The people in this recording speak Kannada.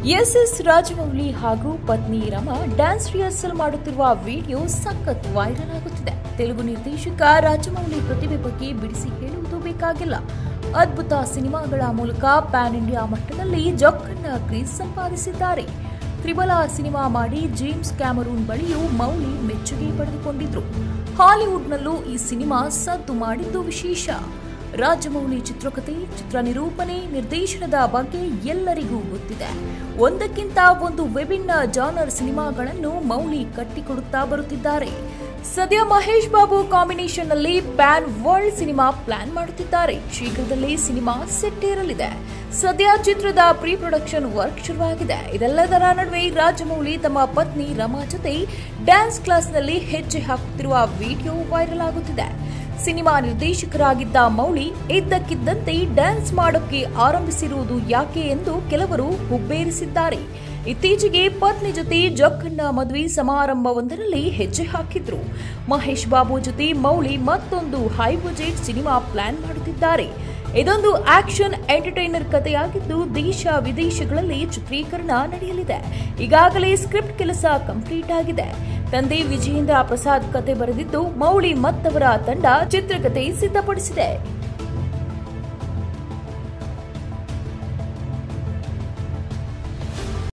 ಎಸ್ ಎಸ್ ರಾಜಮೌಳಿ ಹಾಗೂ ಪತ್ನಿ ರಮಾ ಡ್ಯಾನ್ಸ್ ರಿಹರ್ಸಲ್ ಮಾಡುತ್ತಿರುವ ವಿಡಿಯೋ ಸಖತ್ ವೈರಲ್ ಆಗುತ್ತಿದೆ ತೆಲುಗು ನಿರ್ದೇಶಕ ರಾಜಮೌಳಿ ಪ್ರತಿಭೆ ಬಗ್ಗೆ ಬಿಡಿಸಿ ಹೇಳುವುದು ಬೇಕಾಗಿಲ್ಲ ಅದ್ಭುತ ಸಿನಿಮಾಗಳ ಮೂಲಕ ಪ್ಯಾನ್ ಇಂಡಿಯಾ ಮಟ್ಟದಲ್ಲಿ ಜೊಕ್ಕನ್ನ ಕ್ರೇಜ್ ಸಂಪಾದಿಸಿದ್ದಾರೆ ತ್ರಿಬಲ ಸಿನಿಮಾ ಮಾಡಿ ಜೇಮ್ಸ್ ಕ್ಯಾಮರೂನ್ ಬಳಿಯೂ ಮೌಳಿ ಮೆಚ್ಚುಗೆ ಪಡೆದುಕೊಂಡಿದ್ರು ಹಾಲಿವುಡ್ನಲ್ಲೂ ಈ ಸಿನಿಮಾ ಸದ್ದು ಮಾಡಿದ್ದು ವಿಶೇಷ ರಾಜಮೌಳಿ ಚಿತ್ರಕಥೆ ಚಿತ್ರ ನಿರೂಪಣೆ ನಿರ್ದೇಶನದ ಬಗ್ಗೆ ಎಲ್ಲರಿಗೂ ಗೊತ್ತಿದೆ ಒಂದಕ್ಕಿಂತ ಒಂದು ವಿಭಿನ್ನ ಜಾನರ್ ಸಿನಿಮಾಗಳನ್ನು ಮೌಳಿ ಕಟ್ಟಿಕೊಡುತ್ತಾ ಬರುತ್ತಿದ್ದಾರೆ ಸದ್ಯ ಮಹೇಶ್ ಬಾಬು ಕಾಂಬಿನೇಷನ್ ನಲ್ಲಿ ಪ್ಯಾನ್ ವರ್ಲ್ಡ್ ಸಿನಿಮಾ ಪ್ಲಾನ್ ಮಾಡುತ್ತಿದ್ದಾರೆ ಶೀಘ್ರದಲ್ಲೇ ಸಿನಿಮಾ ಸೆಟ್ಟೇರಲಿದೆ ಸದ್ಯ ಚಿತ್ರದ ಪ್ರೀ ಪ್ರೊಡಕ್ಷನ್ ವರ್ಕ್ ಶುರುವಾಗಿದೆ ಇದೆಲ್ಲದರ ನಡುವೆ ರಾಜಮೌಳಿ ತಮ್ಮ ಪತ್ನಿ ರಮಾ ಜೊತೆ ಡ್ಯಾನ್ಸ್ ಕ್ಲಾಸ್ನಲ್ಲಿ ಹೆಜ್ಜೆ ಹಾಕುತ್ತಿರುವ ವಿಡಿಯೋ ವೈರಲ್ ಆಗುತ್ತಿದೆ ಸಿನಿಮಾ ನಿರ್ದೇಶಕರಾಗಿದ್ದ ಮೌಳಿ ಇದ್ದಕ್ಕಿದ್ದಂತೆ ಡ್ಯಾನ್ಸ್ ಮಾಡೋಕೆ ಆರಂಭಿಸಿರುವುದು ಯಾಕೆ ಎಂದು ಕೆಲವರು ಹುಬ್ಬೇರಿಸಿದ್ದಾರೆ ಇತ್ತೀಚೆಗೆ ಪತ್ನಿ ಜೊತೆ ಜಕ್ಕಣ್ಣ ಮದುವೆ ಸಮಾರಂಭವೊಂದರಲ್ಲಿ ಹೆಜ್ಜೆ ಹಾಕಿದ್ರು ಮಹೇಶ್ ಬಾಬು ಜೊತೆ ಮೌಳಿ ಮತ್ತೊಂದು ಹೈ ಬಜೆಟ್ ಸಿನಿಮಾ ಪ್ಲಾನ್ ಮಾಡುತ್ತಿದ್ದಾರೆ ಇದೊಂದು ಆಕ್ಷನ್ ಎಂಟರ್ಟೈನರ್ ಕಥೆಯಾಗಿದ್ದು ದೇಶ ವಿದೇಶಗಳಲ್ಲಿ ಚಿತ್ರೀಕರಣ ನಡೆಯಲಿದೆ ಈಗಾಗಲೇ ಸ್ಕ್ರಿಪ್ಟ್ ಕೆಲಸ ಕಂಪ್ಲೀಟ್ ಆಗಿದೆ ತಂದೆ ವಿಜಯೇಂದ್ರ ಪ್ರಸಾದ್ ಕತೆ ಬರೆದಿದ್ದು ಮೌಳಿ ಮತ್ತವರ ತಂಡ ಚಿತ್ರಕಥೆ ಸಿದ್ಧಪಡಿಸಿದೆ